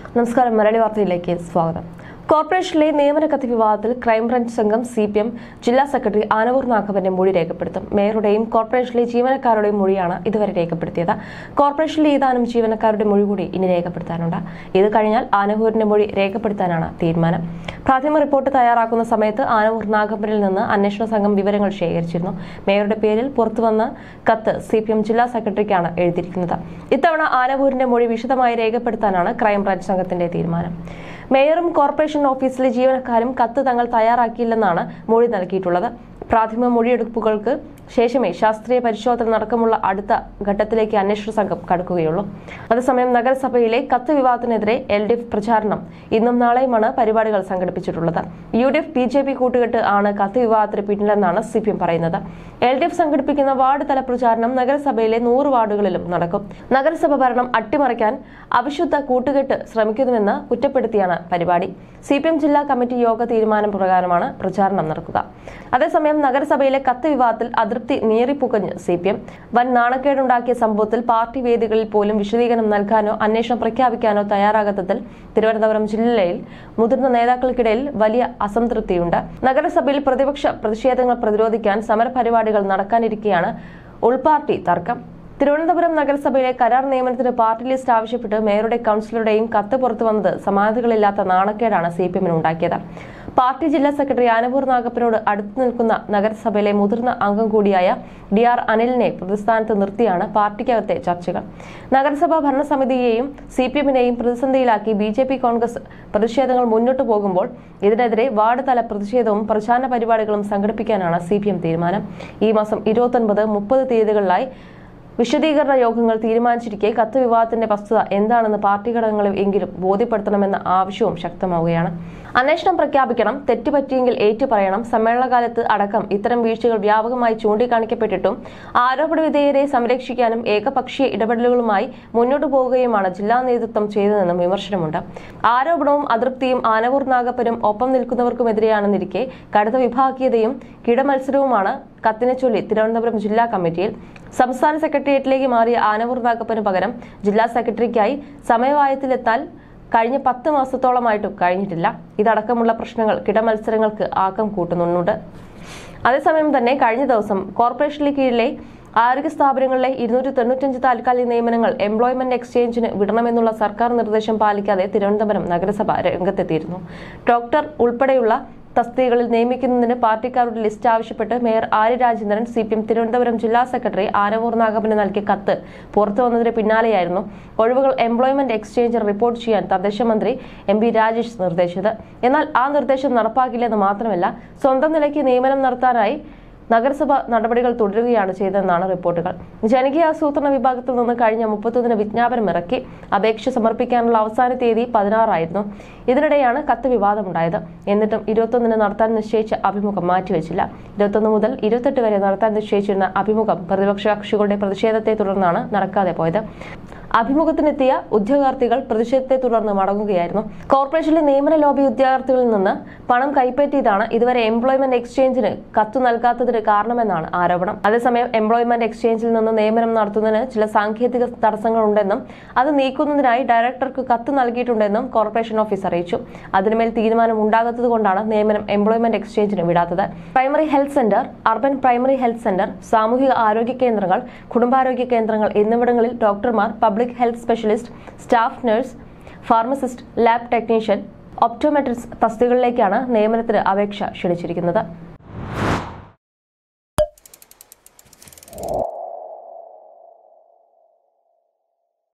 നമസ്കാരം മലയാളി വാർത്തയിലേക്ക് സ്വാഗതം കോർപ്പറേഷനിലെ നിയമന കത്ത് വിവാദത്തിൽ ക്രൈംബ്രാഞ്ച് സംഘം സി പി എം ജില്ലാ സെക്രട്ടറി ആനവൂർ നാഗവന്റെ മൊഴി രേഖപ്പെടുത്തും മേയറുടെയും കോർപ്പറേഷനിലെ ജീവനക്കാരുടെയും മൊഴിയാണ് ഇതുവരെ രേഖപ്പെടുത്തിയത് കോർപ്പറേഷനിലെ ഏതാനും ജീവനക്കാരുടെ മൊഴി കൂടി ഇനി രേഖപ്പെടുത്താനുണ്ട് ഇത് കഴിഞ്ഞാൽ ആനവൂരിന്റെ മൊഴി രേഖപ്പെടുത്താനാണ് തീരുമാനം പ്രാഥമിക റിപ്പോർട്ട് തയ്യാറാക്കുന്ന സമയത്ത് ആനവൂർ നാഗപ്പനിൽ നിന്ന് അന്വേഷണ സംഘം വിവരങ്ങൾ ശേഖരിച്ചിരുന്നു മേയറുടെ പേരിൽ പുറത്തുവന്ന കത്ത് സി പി എം ജില്ലാ സെക്രട്ടറിക്കാണ് എഴുതിയിരിക്കുന്നത് ഇത്തവണ ആനവൂരിന്റെ മൊഴി വിശദമായി രേഖപ്പെടുത്താനാണ് ക്രൈംബ്രാഞ്ച് സംഘത്തിന്റെ തീരുമാനം മേയറും കോർപ്പറേഷൻ ഓഫീസിലെ ജീവനക്കാരും കത്ത് തങ്ങൾ തയ്യാറാക്കിയില്ലെന്നാണ് മൊഴി നൽകിയിട്ടുള്ളത് പ്രാഥമിക മൊഴിയെടുപ്പുകൾക്ക് ശേഷമേ ശാസ്ത്രീയ പരിശോധന നടക്കമുള്ള അടുത്ത ഘട്ടത്തിലേക്ക് അന്വേഷണ സംഘം കടക്കുകയുള്ളൂ അതേസമയം നഗരസഭയിലെ കത്ത് വിവാദത്തിനെതിരെ എൽ ഡി എഫ് പ്രചാരണം ഇന്നും നാളെയുമാണ് പരിപാടികൾ സംഘടിപ്പിച്ചിട്ടുള്ളത് U D F B J P കൂട്ടുകെട്ട് ആണ് കത്ത് വിവാദത്തിന് പിന്നിലെന്നാണ് സി പി എം പറയുന്നത് എൽ ഡി എഫ് സംഘടിപ്പിക്കുന്ന വാർഡ് തല പ്രചാരണം നഗരസഭയിലെ നൂറ് വാർഡുകളിലും നടക്കും നഗരസഭ ഭരണം അട്ടിമറിക്കാൻ അവിശുദ്ധ കൂട്ടുകെട്ട് ശ്രമിക്കുന്നുവെന്ന് കുറ്റപ്പെടുത്തിയാണ് പരിപാടി സി പി എം ജില്ലാ കമ്മിറ്റി യോഗ തീരുമാനം പ്രകാരമാണ് പ്രചാരണം നടക്കുക അതേസമയം നഗരസഭയിലെ കത്ത് വിവാദത്തിൽ അതൃപ്തി നീറിപ്പുകഞ്ഞ് സി പി എം വൻ നാണക്കേടുണ്ടാക്കിയ സംഭവത്തിൽ പാർട്ടി വേദികളിൽ പോലും വിശദീകരണം നൽകാനോ അന്വേഷണം പ്രഖ്യാപിക്കാനോ തയ്യാറാകാത്തതിൽ തിരുവനന്തപുരം ജില്ലയിൽ മുതിർന്ന നേതാക്കൾക്കിടയിൽ വലിയ അസംതൃപ്തിയുണ്ട് നഗരസഭയിൽ പ്രതിപക്ഷ പ്രതിഷേധങ്ങൾ പ്രതിരോധിക്കാൻ സമരപരിപാടികൾ നടക്കാനിരിക്കെയാണ് ഉൾപാർട്ടി തർക്കം തിരുവനന്തപുരം നഗരസഭയിലെ കരാർ നിയമനത്തിന് പാർട്ടി ലിസ്റ്റ് ആവശ്യപ്പെട്ട് മേയറുടെ കൌൺസിലറുടെയും കത്ത് പുറത്തു വന്നത് സമാനതകളില്ലാത്ത നാണക്കേടാണ് സി പി എമ്മിന് ഉണ്ടാക്കിയത് പാർട്ടി ജില്ലാ സെക്രട്ടറി ആനപൂർ നാഗപ്പനോട് അടുത്തു നിൽക്കുന്ന നഗരസഭയിലെ മുതിർന്ന അംഗം കൂടിയായ ഡി ആർ അനിലിനെ പ്രതിസ്ഥാനത്ത് നിർത്തിയാണ് പാർട്ടിക്കകത്തെ ചർച്ചകൾ നഗരസഭാ ഭരണസമിതിയെയും സി പി എമ്മിനെയും പ്രതിസന്ധിയിലാക്കി ബി ജെ പി കോൺഗ്രസ് പ്രതിഷേധങ്ങൾ മുന്നോട്ടു പോകുമ്പോൾ ഇതിനെതിരെ വാർഡ് തല പ്രതിഷേധവും പ്രചാരണ പരിപാടികളും സംഘടിപ്പിക്കാനാണ് സി പി എം തീരുമാനം ഈ മാസം ഇരുപത്തൊൻപത് മുപ്പത് തീയതികളിലായി വിശദീകരണ യോഗങ്ങൾ തീരുമാനിച്ചിരിക്കെ കത്ത് വിവാദത്തിന്റെ വസ്തുത എന്താണെന്ന് പാർട്ടി ഘടകങ്ങളിൽ എങ്കിലും ബോധ്യപ്പെടുത്തണമെന്ന ആവശ്യവും ശക്തമാവുകയാണ് അന്വേഷണം പ്രഖ്യാപിക്കണം തെറ്റുപറ്റിയെങ്കിൽ ഏറ്റുപറയണം സമ്മേളനകാലത്ത് അടക്കം ഇത്തരം വീഴ്ചകൾ വ്യാപകമായി ചൂണ്ടിക്കാണിക്കപ്പെട്ടിട്ടും ആരോപണ വിധേയരെ സംരക്ഷിക്കാനും ഏകപക്ഷീയ ഇടപെടലുകളുമായി മുന്നോട്ടു പോവുകയുമാണ് ജില്ലാ നേതൃത്വം ചെയ്തതെന്നും വിമർശനമുണ്ട് ആരോപണവും അതൃപ്തിയും ആനവൂർ നാഗപ്പനും ഒപ്പം നിൽക്കുന്നവർക്കുമെതിരെയാണെന്നിരിക്കെ കടുത്ത വിഭാഗീയതയും കിടമത്സരവുമാണ് കത്തിനെ ചൊല്ലി തിരുവനന്തപുരം ജില്ലാ കമ്മിറ്റിയിൽ സംസ്ഥാന സെക്രട്ടേറിയറ്റിലേക്ക് മാറിയ ആനവൂർ നാഗപ്പന് പകരം ജില്ലാ സെക്രട്ടറിക്കായി സമയവായത്തിലെത്താൻ കഴിഞ്ഞ പത്ത് മാസത്തോളമായിട്ടും കഴിഞ്ഞിട്ടില്ല ഇതടക്കമുള്ള പ്രശ്നങ്ങൾ കിടമത്സരങ്ങൾക്ക് ആക്കം കൂട്ടുന്നുണ്ട് അതേസമയം തന്നെ കഴിഞ്ഞ ദിവസം കോർപ്പറേഷന് കീഴിലെ ആരോഗ്യ സ്ഥാപനങ്ങളിലെ ഇരുന്നൂറ്റി തൊണ്ണൂറ്റഞ്ച് താൽക്കാലിക നിയമനങ്ങൾ എംപ്ലോയ്മെന്റ് എക്സ്ചേഞ്ചിന് വിടണമെന്നുള്ള സർക്കാർ നിർദ്ദേശം പാലിക്കാതെ തിരുവനന്തപുരം നഗരസഭ രംഗത്തെത്തിയിരുന്നു ഡോക്ടർ ഉൾപ്പെടെയുള്ള തസ്തികകളിൽ നിയമിക്കുന്നതിന് പാർട്ടിക്കാരുടെ ലിസ്റ്റ് ആവശ്യപ്പെട്ട് mayor Arya Rajendran C P M Thiruvananthapuram ജില്ലാ സെക്രട്ടറി ആനവൂർ നാഗപ്പന് നൽകിയ കത്ത് പുറത്തു വന്നതിന് പിന്നാലെയായിരുന്നു ഒഴിവുകൾ എംപ്ലോയ്മെന്റ് എക്സ്ചേഞ്ചിൽ റിപ്പോർട്ട് ചെയ്യാൻ തദ്ദേശ മന്ത്രി എം പി രാജേഷ് നിർദ്ദേശിച്ചത് എന്നാൽ ആ നിർദ്ദേശം നടപ്പാക്കില്ലെന്ന് മാത്രമല്ല സ്വന്തം നിലയ്ക്ക് നിയമനം നടത്താനായി നഗരസഭ നടപടികൾ തുടരുകയാണ് ചെയ്തതെന്നാണ് റിപ്പോർട്ടുകൾ ജനകീയ ആസൂത്രണ വിഭാഗത്തിൽ നിന്ന് കഴിഞ്ഞ മുപ്പത്തൊന്നിന് വിജ്ഞാപനം ഇറക്കി അപേക്ഷ സമർപ്പിക്കാനുള്ള അവസാന തീയതി പതിനാറായിരുന്നു ഇതിനിടെയാണ് കത്ത് വിവാദമുണ്ടായത് എന്നിട്ടും ഇരുപത്തൊന്നിന് നടത്താൻ നിശ്ചയിച്ച അഭിമുഖം മാറ്റിവെച്ചില്ല ഇരുപത്തൊന്ന് മുതൽ ഇരുപത്തെട്ട് വരെ നടത്താൻ നിശ്ചയിച്ചിരുന്ന അഭിമുഖം പ്രതിപക്ഷ കക്ഷികളുടെ പ്രതിഷേധത്തെ തുടർന്നാണ് നടക്കാതെ പോയത് അഭിമുഖത്തിനെത്തിയ ഉദ്യോഗാർത്ഥികൾ പ്രതിഷേധത്തെ തുടർന്ന് മടങ്ങുകയായിരുന്നു കോർപ്പറേഷനിലെ നിയമന ലോബി ഉദ്യോഗാർത്ഥികളിൽ നിന്ന് പണം കൈപ്പറ്റിയതാണ് ഇതുവരെ എംപ്ലോയ്മെന്റ് എക്സ്ചേഞ്ചിന് കത്ത് നൽകാത്തതിന് കാരണമെന്നാണ് ആരോപണം അതേസമയം എംപ്ലോയ്മെന്റ് എക്സ്ചേഞ്ചിൽ നിന്ന് നിയമനം നടത്തുന്നതിന് ചില സാങ്കേതിക തടസ്സങ്ങളുണ്ടെന്നും അത് നീക്കുന്നതിനായി ഡയറക്ടർക്ക് കത്ത് നൽകിയിട്ടുണ്ടെന്നും കോർപ്പറേഷൻ ഓഫീസ് അറിയിച്ചു അതിനുമേൽ തീരുമാനം ഉണ്ടാകാത്തതുകൊണ്ടാണ് നിയമനം എംപ്ലോയ്മെന്റ് എക്സ്ചേഞ്ചിന് വിടാത്തത് primary health centre urban primary health centre സാമൂഹിക ആരോഗ്യ കേന്ദ്രങ്ങൾ കുടുംബാരോഗ്യ കേന്ദ്രങ്ങൾ എന്നിവിടങ്ങളിൽ ഡോക്ടർമാർ public health specialist staff nurse pharmacist lab technician optometrist തസ്തികകളിലേക്കാണ് നിയമനത്തിന് അപേക്ഷ ക്ഷണിച്ചിരിക്കുന്നത്